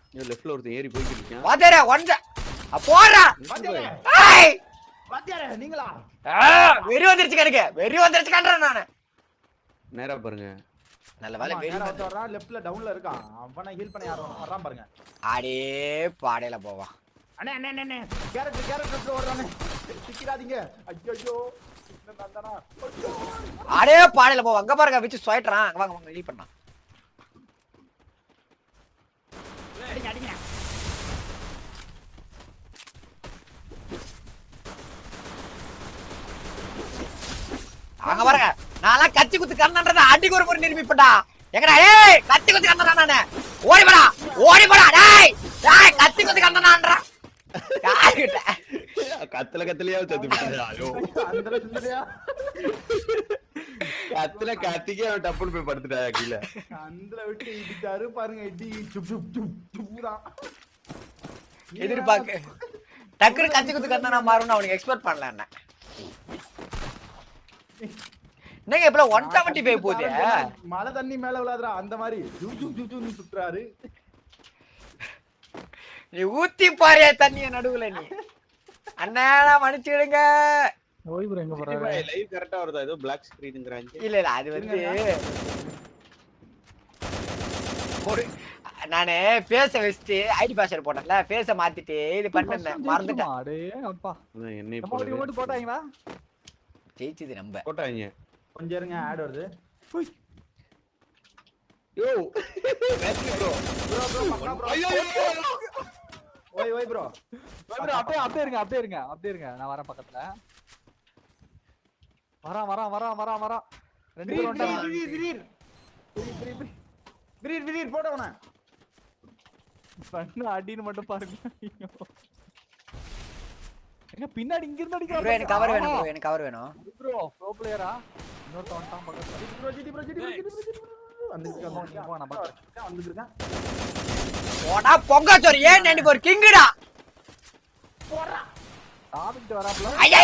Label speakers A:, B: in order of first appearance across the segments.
A: லெஃப்ட்ல ஒருத்தன் ஏறி போய்கிட்டு இருக்கான்
B: வாத்தியாரே ஒன்ற போடுறா
C: வாத்தியாரே,
B: ஏய்
C: வாத்தியாரே, நீங்களா
B: ஆ, வெறி வந்துருச்சு கணக்கு வெறி வந்துருச்சு கன்றேன் நானு
A: நேரா பாருங்க
B: நல்ல வேலை
C: ஆமா,
B: வெறி
C: நேரா
B: வந்து-
C: ஒருத்தன் வர்றான், leftல downல இருக்கான். அவனை heal பண்ண யாரும் வர்றான் பாருங்க.
B: அடே பாடையில போவான்
C: அண்ணே, அண்ணே, அண்ணே, அண்ணே. carrot, carrot எடுத்துட்டு ஓடுறானே. சிக்கிடாதீங்க. ஐயையோ. இன்னும் நான் தானா? ஐயோ.
B: அடே பாடையில போவான் அங்க பாருங்க வச்சு சுயட்டுறான் அங்க வாங்க வாங்க வெளிய பண்ணான்
C: அடிங்க, அடிங்க.
B: அங்க பாருங்க நான்லாம் கத்தி குத்து கண்ணன்றத அடிக்கு ஒரு முறை நிரூபிப்படா எங்கடா ஏய் கத்தி குத்து கண்ணனா நானு ஓடி போடா ஓடி போடா டேய் டேய் கத்தி குத்து கண்ணனான்றா யாருகிட்ட
A: கத்துல கத்துலயா செத்து போயிட்டான். ஐயோ
C: அந்த அளவுக்கு சுந்தரியா?
A: கத்துல கத்திக்கே அவன் டப்புன்னு போய் படுத்துட்டா கீழே
C: அந்தல விட்டு இடிச்சாரு பாருங்க இடி சுப் சுப் சுப் சுப்புதான்.
B: எதிர்பார்க்க டக்குனு கத்தி குத்து கண்ணனா மாறும்னு அவனுக்கு எக்ஸ்பெக்ட் பண்ணல என்ன என்னங்க இப்ப ஒன் செவன்டி ஃபைவ் போகுது
C: மழை தண்ணி மேல விழாதுடா அந்த மாதிரி ஜூ ஜூ ஜூ ஜூன்னு சுத்துறாரு
B: நீ ஊத்தி பாரு தண்ணிய நடுவுல நீ அண்ணா மன்னிச்சிடுங்க
D: ஓய்வு எங்க போறாரு
A: லைவ் கரெக்டா வருதா ஏதோ பிளாக் ஸ்கிரீனுங்கறாங்க
B: இல்ல இல்ல அது வந்து ஒரு நானு பேச வச்சுட்டு ஐடி பாஸ்வேர்ட் போட்டேன்ல பேச மாத்திட்டு இது பண்ணிருந்தேன் மறந்துட்டேன்
D: அடே அப்பா
A: என்னை
D: நம்ம ஓடி ஓடி போட்டாங்களா
B: ஜெயிச்சது நம்ம
A: போட்டாங்க
C: கொஞ்சம் இருங்க ஆட் வருது
A: யோ
C: ப்ரோ ப்ரோ மக்கா ப்ரோ
A: ஐயோ
C: ஓய் ஓய் ப்ரோ
D: அப்படியே அப்படியே இருங்க அப்படியே இருங்க அப்படியே இருங்க நான் வரேன் பக்கத்துல வரான் வரான் வரான் வரான் வரான் ரெண்டு பேரும் வந்துட்டாங்க.
C: திடீர் திடீர் திடீர் திடீர் திடீர் திடீர் போட்டவன
D: பண்ணு அடின்னு மட்டும் பாருங்க ஐயோ. எங்க பின்னாடி இங்க இருந்து அடிக்கிறான்
B: ப்ரோ எனக்கு கவர் வேணும் ப்ரோ எனக்கு கவர் வேணும்
D: ப்ரோ ப்ரோ பிளேயரா இன்னொருத்த வந்துட்டான் பக்கத்துல
C: bro GT bro GT bro GT bro GT bro வந்துருக்கான்
D: போ, போ, நான் பாத்துக்கிறேன்.
C: வந்துருக்கான்
B: போடா பொங்காச்சோர் ஏன் நினைப்பு ஒரு கிங்குடா
D: சாப்பிட்டு வராப்ல
B: ஐயா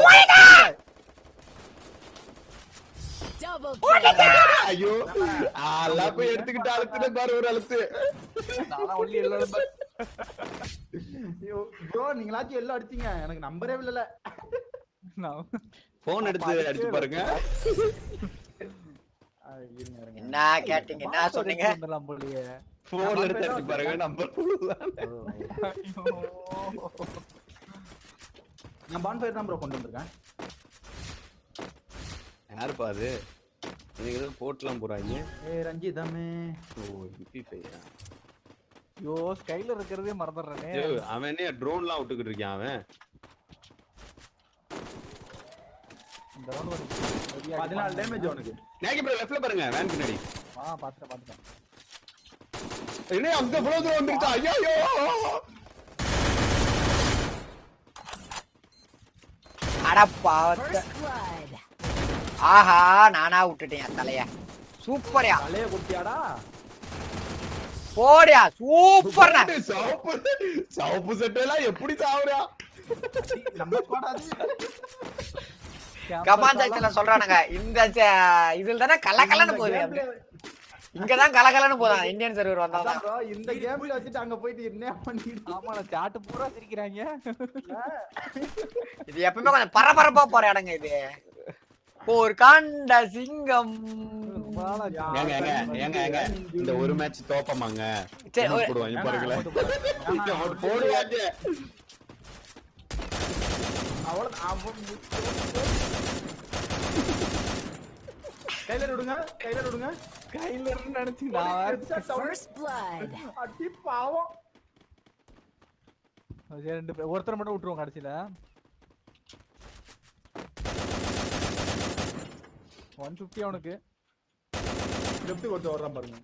E: Double kill.
A: ஐயோ அதெல்லாம் போய் எடுத்துக்கிட்டு அழுத்துட்டு பாரு ஒரு அழுத்து
D: நான் ஒல்லி எல்லாம்
C: ஐயோ ப்ரோ நீங்களாச்சும் எல்லாம் அடிச்சீங்க எனக்கு நம்பரே இல்லல
A: போன் எடுத்து அடிச்சு பாருங்க
C: இருங்க இருங்க
B: என்ன கேட்டீங்க என்ன சொன்னீங்க
D: வந்துடலாம் போலயே
A: போன் எடுத்து அடிச்சு பாருங்க நம்பர்
C: நான் பான்ஃபயர் தான் ப்ரோ கொண்டு வந்திருக்கேன்
A: யாருப்பா அது எனக்கு ஏதோ போட்டுலாம் போறாங்க
C: ஏய் ரஞ்சிதமே
A: ஓ MP பையா
D: ஐயோ ஸ்கைல இருக்கிறதே மறந்துடுறேனே
A: ஐயோ, அவன் என்ன ட்ரோன்லாம் விட்டுக்கிட்டு இருக்கான் அவன்
D: இந்த round ஒரு சரியா
C: பதினாலு டேமேஜ் அவனுக்கு
A: நேக்கி ப்ரோ லெஃப்ட்ல பாருங்க வேன் பின்னாடி
D: ஆ பாத்துட்டேன் பாத்துட்டேன்
A: என்ன அந்த ஃப்ளோ தூரம் வந்துருச்சா ஐயோ
B: அட பாவத்த
E: First blood.
B: ஆஹா நானா விட்டுட்டேன் என் தலைய சூப்பர்யா
C: தலைய குட்டியாடா
B: போடியா சூப்பர்ண்ணா
A: சவுப்பு சவுப்பு சட்டையெல்லாம் எப்படி சாவுறா
C: நம்ம ஸ்குவாட்
B: கமான் சாய்ஸ்ல சொல்றானுங்க இந்த ச- இதுல தானே கலக்கலன்னு போகுது அப்படி. இங்கதான் கலகலன்னு போதான் இந்தியன் சர்வர் வந்தாதான்
C: ப்ரோ இந்த கேம்ல வச்சுட்டு அங்க போயிட்டு என்ன பண்ணிட்டு
D: ஆமா சாட்டு பூரா சிரிக்கிறாங்க
B: இது எப்பவுமே கொஞ்சம் பரபரப்பா போற இடங்க இது ஒரு காண்ட சிங்கம்
D: ரொம்ப நாள் ஆச்சு.
A: ஏங்க ஏங்க ஏங்க ஏங்க இந்த ஒரு மேட்ச் தோப்பமாங்க
B: சரி, ஒரு-
A: போடுவாங்க பாருங்களேன்
C: ஆமா,
A: அவன் போடுவாங்க
C: அவ்வளவு அவன் கையில விடுங்க கையில விடுங்க
D: கையில இருந்து நினைச்சு நான் வேற
E: First blood.
C: அடி பாவம்
D: சரி, ரெண்டு பேர் ஒருத்தர் மட்டும் விட்டுருவோம் கடைசியில ஒன் பிப்டி அவனுக்கு
C: லெஃப்ட் ஒருத்தர் வர்றான் பாருங்க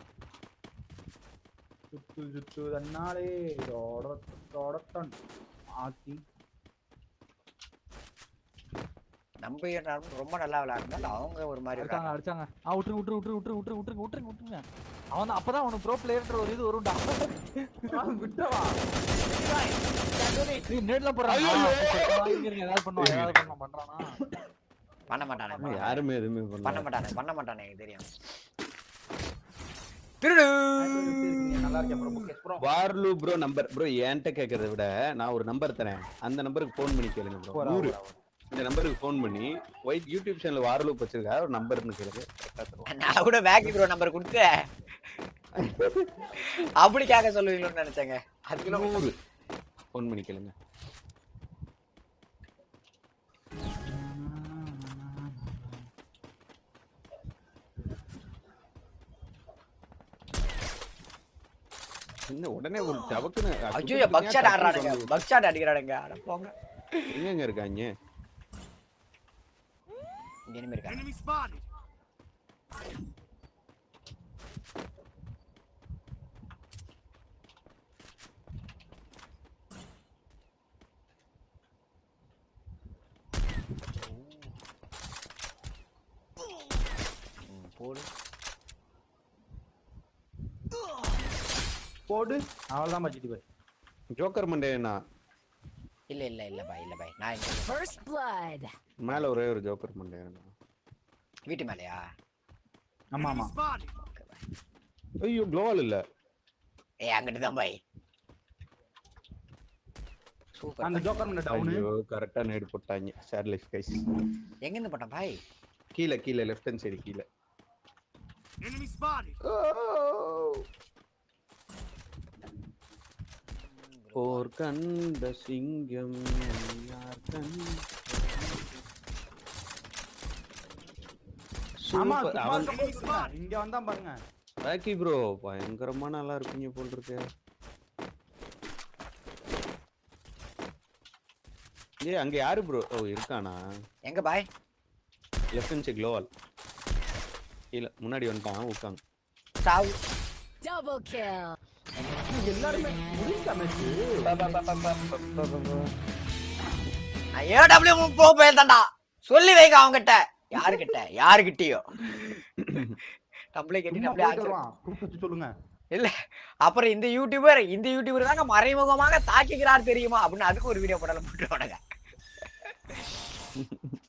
C: சுத்து சுத்து தன்னாலே தொடத்தன் ஆத்தி
B: நம்ம இருந்தாலும் ரொம்ப நல்லா விளையாடுனால அவங்க ஒரு மாதிரி
D: அடிச்சாங்க
B: விளையாடுறாங்க.
D: அடிச்சாங்க ஆ விட்டுரு விட்டுரு விட்டுரு விட்டுரு விட்டுரு விட்டுரு விட்டுருங்க விட்டுருங்க அவன் தான் அப்பதான் அவனுக்கு ப்ரோ பிளேயர்ன்ற ஒரு இது வரும்டா
C: விட்டவா
D: நீ நேர்ல போறான்
A: ஐயோ,
D: ஏதாவது பண்ணுவான் ஏதாவது பண்ண பண்றானா
B: பண்ண மாட்டானே
A: யாருமே எதுவுமே
B: பண்ண
A: பண்ணல
B: மாட்டானே பண்ண மாட்டானே எனக்கு தெரியும் திருடு
C: நல்லா நல்லா இருக்கேன் ப்ரோ முகேஷ் ப்ரோ
A: வார்லு ப்ரோ நம்பர் ப்ரோ என்கிட்ட கேட்கறத விட நான் ஒரு நம்பர் தரேன் அந்த நம்பருக்கு ஃபோன் பண்ணி கேளுங்க ப்ரோ நூறு இந்த நம்பருக்கு ஃபோன் பண்ணி ஒயிட் யூடியூப் சேனல் வார்லு வச்சிருக்கா ஒரு நம்பர்னு கேளுங்க correct ஆ தருவான்.
B: நான் கூட பேக்கி ப்ரோ நம்பர் கொடுத்து அப்படி கேட்க சொல்லுவீங்களோன்னு நினைச்சேங்க அதுக்குள்ள
A: நூறு ஃபோன் பண்ணி கேளுங்க என்ன உடனே ஒரு டபக்குன்னு
B: ஐயோ பக்ஷாட் ஆடுறானுங்க பக்ஷாட் அடிக்கிறானுங்க அட போங்க
A: எங்க இருக்காங்க
B: இங்க இனிமே இருக்கா ம், போடு
C: போடு அவ்வளவுதான் பச்சிட்டு போய்
A: ஜோக்கர் மண்டேனா
B: இல்ல இல்ல இல்ல பாய் இல்ல பாய் நான் இங்க
E: First blood.
A: மேல ஒரே ஒரு ஜோக்கர் மண்டேனா
B: வீட்டு மேலயா
C: ஆமா ஆமா
A: ஐயோ க்ளோவால் இல்ல
B: ஏய் அங்கிட்டு தான் பாய் சூப்பர்
C: அந்த ஜோக்கர் பண்ண டவுனு
A: ஐயோ கரெக்டா நேடு போட்டாங்க ஷேர் லைஃப் கைஸ்
B: எங்க இருந்து போட்டான் பாய்
A: கீழே கீழே லெஃப்ட் ஹேண்ட் சைடு கீழே போர் கண்ட சிங்கம் யார் கண்ட
C: ஆமா
A: Super.
C: சும்மா
A: அவன்
C: இருக்கும்போது சொல்லுங்க. இங்க வந்தா பாருங்க
A: ராக்கி ப்ரோ பயங்கரமா நல்லா இருப்பீங்க போல் இருக்கு ஏய் அங்க யாரு ப்ரோ ஓ இருக்கானா
B: எங்க பாய்
A: லெஃப்ட் ஹேண்ட் சைடு க்ளோவால் இல்ல முன்னாடி வந்துட்டான் உட்காங்க
B: சாவு
E: Double kill.
C: எல்லாருமே முடிஞ்சா மேட்ச்
B: நான் ஏடபிள்யூ ப்ரோ போயிருந்தேன்டா சொல்லி வைங்க அவங்க கிட்ட யாருகிட்ட யாருகிட்டயோ நம்மளே கேட்டு
C: சும்மா
B: நம்மளே
C: போயிட்டு
B: ஆச்சு
C: வருவான் கூப்பிட்டு வச்சு சொல்லுங்க
B: இல்ல அப்புறம் இந்த யூடியூபர் இந்த யூடியூபர் தாங்க மறைமுகமாக தாக்கிக்கிறார் தெரியுமா அப்படின்னு அதுக்கு ஒரு வீடியோ போடல போட்டுருவானுங்க